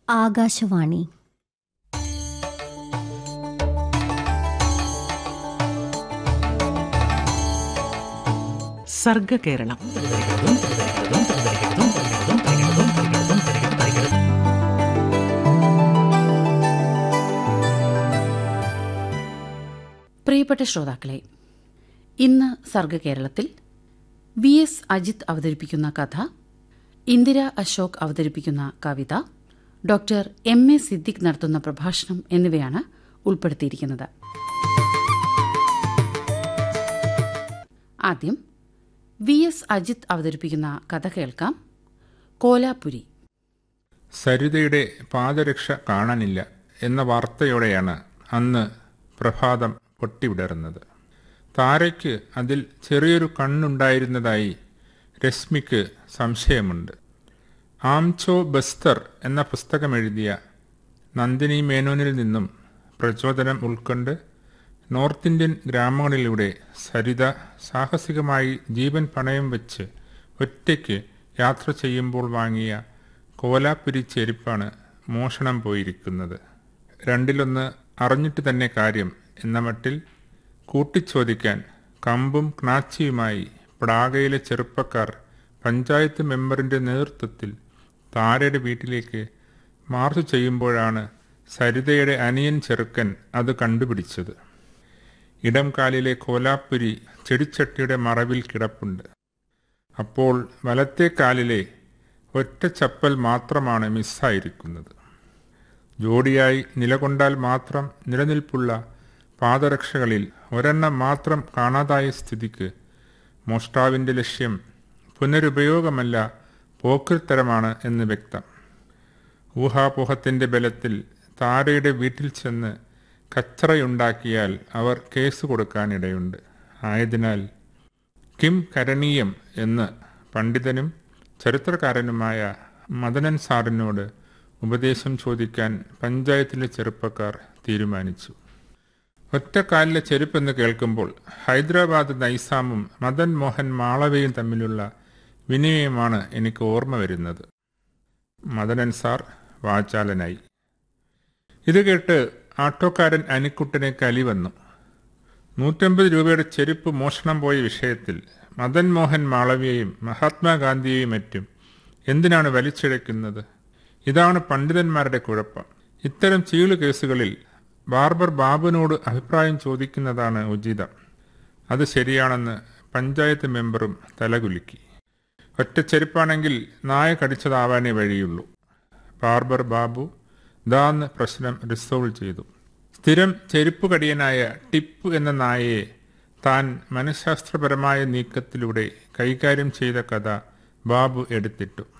ആകാശവാണി സർഗകേരളം പ്രിയപ്പെട്ട ശ്രോതാക്കളെ ഇന്ന് സർഗകേരളത്തിൽ വി എസ് അജിത് അവതരിപ്പിക്കുന്ന കഥ ഇന്ദിര അശോക് അവതരിപ്പിക്കുന്ന കവിത ഡോക്ടർ എം എ സിദ്ദിഖ് നടത്തുന്ന പ്രഭാഷണം എന്നിവയാണ് ഉൾപ്പെടുത്തിയിരിക്കുന്നത് ആദ്യം വി എസ് അജിത് അവതരിപ്പിക്കുന്ന കഥ കേൾക്കാം കോലാപുരി സരിതയുടെ പാദരക്ഷ കാണാനില്ല എന്ന വാർത്തയോടെയാണ് അന്ന് പ്രഭാതം പൊട്ടിവിടർന്നത് താരയ്ക്ക് അതിൽ ചെറിയൊരു കണ്ണുണ്ടായിരുന്നതായി രശ്മിക്ക് സംശയമുണ്ട് ആംചോ ബസ്തർ എന്ന പുസ്തകമെഴുതിയ നന്ദിനി മേനോനിൽ നിന്നും പ്രചോദനം ഉൾക്കൊണ്ട് നോർത്ത് ഇന്ത്യൻ ഗ്രാമങ്ങളിലൂടെ സരിത സാഹസികമായി ജീവൻ പണയം വെച്ച് ഒറ്റയ്ക്ക് യാത്ര ചെയ്യുമ്പോൾ വാങ്ങിയ കോലാപ്പുരി ചെരുപ്പാണ് മോഷണം പോയിരിക്കുന്നത് രണ്ടിലൊന്ന് അറിഞ്ഞിട്ട് തന്നെ കാര്യം എന്ന മട്ടിൽ കൂട്ടിച്ചോദിക്കാൻ കമ്പും ക്നാച്ചിയുമായി പ്ലാഗയിലെ ചെറുപ്പക്കാർ പഞ്ചായത്ത് മെമ്പറിന്റെ നേതൃത്വത്തിൽ താരയുടെ വീട്ടിലേക്ക് മാർച്ച് ചെയ്യുമ്പോഴാണ് സരിതയുടെ അനിയൻ ചെറുക്കൻ അത് കണ്ടുപിടിച്ചത് ഇടം കാലിലെ കോലാപ്പുരി ചെടിച്ചട്ടിയുടെ മറവിൽ കിടപ്പുണ്ട് അപ്പോൾ വലത്തെ കാലിലെ ഒറ്റ ചപ്പൽ മാത്രമാണ് മിസ്സായിരിക്കുന്നത് ജോഡിയായി നിലകൊണ്ടാൽ മാത്രം നിലനിൽപ്പുള്ള പാദരക്ഷകളിൽ ഒരെണ്ണം മാത്രം കാണാതായ സ്ഥിതിക്ക് മോഷ്ടാവിന്റെ ലക്ഷ്യം പുനരുപയോഗമല്ല പോക്കിൽത്തരമാണ് എന്ന് വ്യക്തം ഊഹാപോഹത്തിന്റെ ബലത്തിൽ താരയുടെ വീട്ടിൽ ചെന്ന് കച്ചറയുണ്ടാക്കിയാൽ അവർ കേസ് കൊടുക്കാനിടയുണ്ട് ആയതിനാൽ കിം കരണീയം എന്ന് പണ്ഡിതനും ചരിത്രകാരനുമായ മദനൻ സാറിനോട് ഉപദേശം ചോദിക്കാൻ പഞ്ചായത്തിലെ ചെറുപ്പക്കാർ തീരുമാനിച്ചു ഒറ്റക്കാലിലെ ചെരുപ്പെന്ന് കേൾക്കുമ്പോൾ ഹൈദരാബാദ് നൈസാമും മദൻ മോഹൻ മാളവയും തമ്മിലുള്ള വിനിമയമാണ് എനിക്ക് ഓർമ്മ വരുന്നത് മദനൻ സാർ വാചാലനായി ഇത് കേട്ട് ആട്ടോക്കാരൻ അനിക്കുട്ടനെ കലി വന്നു നൂറ്റമ്പത് രൂപയുടെ ചെരുപ്പ് മോഷണം പോയ വിഷയത്തിൽ മദൻ മോഹൻ മാളവിയെയും മഹാത്മാഗാന്ധിയെയും മറ്റും എന്തിനാണ് വലിച്ചിഴയ്ക്കുന്നത് ഇതാണ് പണ്ഡിതന്മാരുടെ കുഴപ്പം ഇത്തരം ചീളു കേസുകളിൽ ബാർബർ ബാബുവിനോട് അഭിപ്രായം ചോദിക്കുന്നതാണ് ഉചിതം അത് ശരിയാണെന്ന് പഞ്ചായത്ത് മെമ്പറും തലകുലുക്കി ഒറ്റ ചെരുപ്പാണെങ്കിൽ നായ കടിച്ചതാവാനേ വഴിയുള്ളൂ ബാർബർ ബാബു ദാന്ന് പ്രശ്നം റിസോൾവ് ചെയ്തു സ്ഥിരം ചെരുപ്പ് കടിയനായ ടിപ്പ് എന്ന നായയെ താൻ മനഃശാസ്ത്രപരമായ നീക്കത്തിലൂടെ കൈകാര്യം ചെയ്ത കഥ ബാബു എടുത്തിട്ടു